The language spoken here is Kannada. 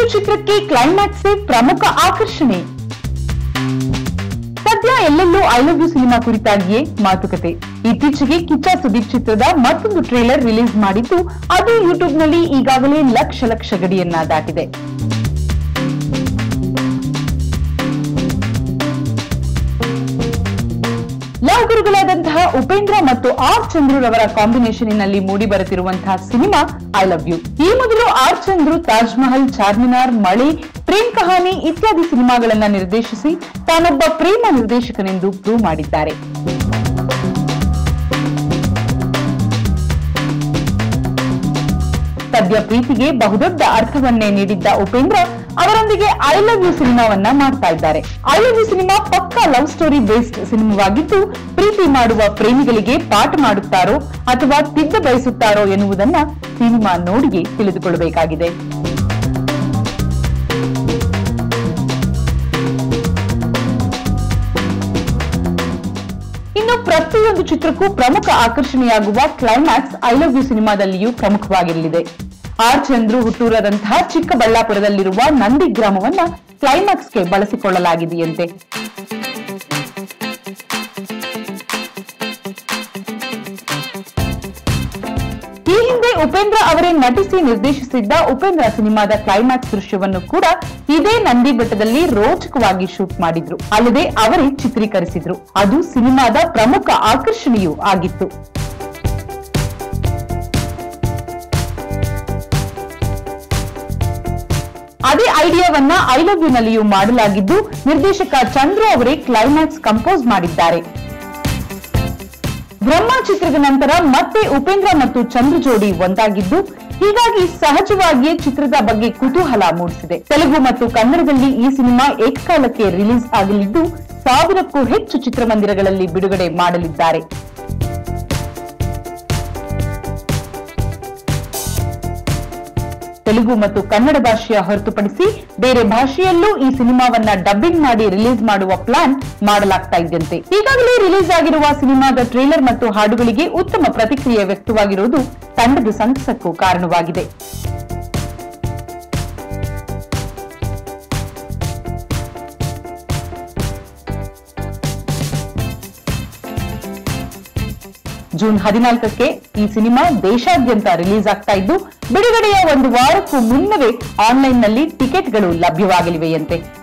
ಚಿತ್ರಕ್ಕೆ ಕ್ಲೈಮ್ಯಾಕ್ಸ್ ಪ್ರಮುಖ ಆಕರ್ಷಣೆ ಸದ್ಯ ಎಲ್ಲೆಲ್ಲೂ ಐ ಲವ್ ಯು ಸಿನಿಮಾ ಕುರಿತಾಗಿಯೇ ಮಾತುಕತೆ ಇತ್ತೀಚೆಗೆ ಕಿಚ್ಚ ಸುದೀಪ್ ಚಿತ್ರದ ಮತ್ತೊಂದು ಟ್ರೇಲರ್ ರಿಲೀಸ್ ಮಾಡಿದ್ದು ಅದು ಯೂಟ್ಯೂಬ್ನಲ್ಲಿ ಈಗಾಗಲೇ ಲಕ್ಷ ಲಕ್ಷ ಗಡಿಯನ್ನ ದಾಟಿದೆ ಲವ್ ಗುರುಗಳಾದಂತಹ ಉಪೇಂದ್ರ ಮತ್ತು ಆರ್ ಚಂದ್ರುರವರ ಕಾಂಬಿನೇಷನ್ನಲ್ಲಿ ಮೂಡಿ ಬರುತ್ತಿರುವಂತಹ ಸಿನಿಮಾ ಐ ಲವ್ ಯು ಈ ಮೊದಲು ಆರ್ ಚಂದ್ರು ತಾಜ್ ಮಹಲ್ ಚಾರ್ಮಿನಾರ್ ಮಳೆ ಪ್ರೇಮ್ ಕಹಾನಿ ಇತ್ಯಾದಿ ಸಿನಿಮಾಗಳನ್ನ ನಿರ್ದೇಶಿಸಿ ತಾನೊಬ್ಬ ಪ್ರೇಮ ನಿರ್ದೇಶಕನೆಂದು ಪ್ರೂವ್ ಮಾಡಿದ್ದಾರೆ ಸದ್ಯ ಪ್ರೀತಿಗೆ ಬಹುದೊಡ್ಡ ಅರ್ಥವನ್ನೇ ನೀಡಿದ್ದ ಉಪೇಂದ್ರ ಅವರೊಂದಿಗೆ ಐ ಲವ್ ಯು ಸಿನಿಮಾವನ್ನ ಮಾಡ್ತಾ ಇದ್ದಾರೆ ಐ ಲವ್ ಯು ಸಿನಿಮಾ ಪಕ್ಕಾ ಲವ್ ಸ್ಟೋರಿ ಬೇಸ್ಡ್ ಸಿನಿಮಾವಾಗಿದ್ದು ಪ್ರೀತಿ ಮಾಡುವ ಪ್ರೇಮಿಗಳಿಗೆ ಪಾಠ ಮಾಡುತ್ತಾರೋ ಅಥವಾ ತಿದ್ದ ಬಯಸುತ್ತಾರೋ ಎನ್ನುವುದನ್ನ ಸಿನಿಮಾ ನೋಡಿಯೇ ತಿಳಿದುಕೊಳ್ಳಬೇಕಾಗಿದೆ ಇನ್ನು ಪ್ರತಿಯೊಂದು ಚಿತ್ರಕ್ಕೂ ಪ್ರಮುಖ ಆಕರ್ಷಣೆಯಾಗುವ ಕ್ಲೈಮ್ಯಾಕ್ಸ್ ಐ ಲವ್ ಯು ಸಿನಿಮಾದಲ್ಲಿಯೂ ಪ್ರಮುಖವಾಗಿರಲಿದೆ ಆರ್ ಚಂದ್ರು ಹುಟ್ಟೂರದಂತಹ ಚಿಕ್ಕಬಳ್ಳಾಪುರದಲ್ಲಿರುವ ನಂದಿ ಗ್ರಾಮವನ್ನ ಕ್ಲೈಮ್ಯಾಕ್ಸ್ಗೆ ಬಳಸಿಕೊಳ್ಳಲಾಗಿದೆಯಂತೆ ಈ ಹಿಂದೆ ಉಪೇಂದ್ರ ಅವರೇ ನಟಿಸಿ ನಿರ್ದೇಶಿಸಿದ್ದ ಉಪೇಂದ್ರ ಸಿನಿಮಾದ ಕ್ಲೈಮ್ಯಾಕ್ಸ್ ದೃಶ್ಯವನ್ನು ಕೂಡ ಇದೇ ನಂದಿ ಬೆಟ್ಟದಲ್ಲಿ ರೋಚಕವಾಗಿ ಶೂಟ್ ಮಾಡಿದ್ರು ಅಲ್ಲದೆ ಅವರೇ ಚಿತ್ರೀಕರಿಸಿದ್ರು ಅದು ಸಿನಿಮಾದ ಪ್ರಮುಖ ಆಕರ್ಷಣೆಯೂ ಆಗಿತ್ತು ಅದೇ ಐಡಿಯಾವನ್ನ ಐ ಲವ್ ಯು ನಲ್ಲಿಯೂ ಮಾಡಲಾಗಿದ್ದು ನಿರ್ದೇಶಕ ಚಂದ್ರು ಅವರೇ ಕ್ಲೈಮ್ಯಾಕ್ಸ್ ಕಂಪೋಸ್ ಮಾಡಿದ್ದಾರೆ ಬ್ರಹ್ಮ ಚಿತ್ರದ ನಂತರ ಮತ್ತೆ ಉಪೇಂದ್ರ ಮತ್ತು ಚಂದ್ರ ಜೋಡಿ ಒಂದಾಗಿದ್ದು ಹೀಗಾಗಿ ಸಹಜವಾಗಿಯೇ ಚಿತ್ರದ ಬಗ್ಗೆ ಕುತೂಹಲ ಮೂಡಿಸಿದೆ ತೆಲುಗು ಮತ್ತು ಕನ್ನಡದಲ್ಲಿ ಈ ಸಿನಿಮಾ ಏಕಕಾಲಕ್ಕೆ ರಿಲೀಸ್ ಆಗಲಿದ್ದು ಸಾವಿರಕ್ಕೂ ಹೆಚ್ಚು ಚಿತ್ರಮಂದಿರಗಳಲ್ಲಿ ಬಿಡುಗಡೆ ಮಾಡಲಿದ್ದಾರೆ ತೆಲುಗು ಮತ್ತು ಕನ್ನಡ ಭಾಷೆಯ ಹೊರತುಪಡಿಸಿ ಬೇರೆ ಭಾಷೆಯಲ್ಲೂ ಈ ಸಿನಿಮಾವನ್ನ ಡಬ್ಬಿಂಗ್ ಮಾಡಿ ರಿಲೀಸ್ ಮಾಡುವ ಪ್ಲಾನ್ ಮಾಡಲಾಗ್ತಾ ಇದ್ದಂತೆ ಈಗಾಗಲೇ ರಿಲೀಸ್ ಆಗಿರುವ ಸಿನಿಮಾದ ಟ್ರೇಲರ್ ಮತ್ತು ಹಾಡುಗಳಿಗೆ ಉತ್ತಮ ಪ್ರತಿಕ್ರಿಯೆ ವ್ಯಕ್ತವಾಗಿರುವುದು ತಂಡದ ಸಂತಸಕ್ಕೂ ಕಾರಣವಾಗಿದೆ ಜೂನ್ ಹದಿನಾಲ್ಕಕ್ಕೆ ಈ ಸಿನಿಮಾ ದೇಶಾದ್ಯಂತ ರಿಲೀಸ್ ಆಗ್ತಾ ಇದ್ದು ಬಿಡುಗಡೆಯ ಒಂದು ವಾರಕ್ಕೂ ಮುನ್ನವೇ ಆನ್ಲೈನ್ನಲ್ಲಿ ಟಿಕೆಟ್ಗಳು ಲಭ್ಯವಾಗಲಿವೆಯಂತೆ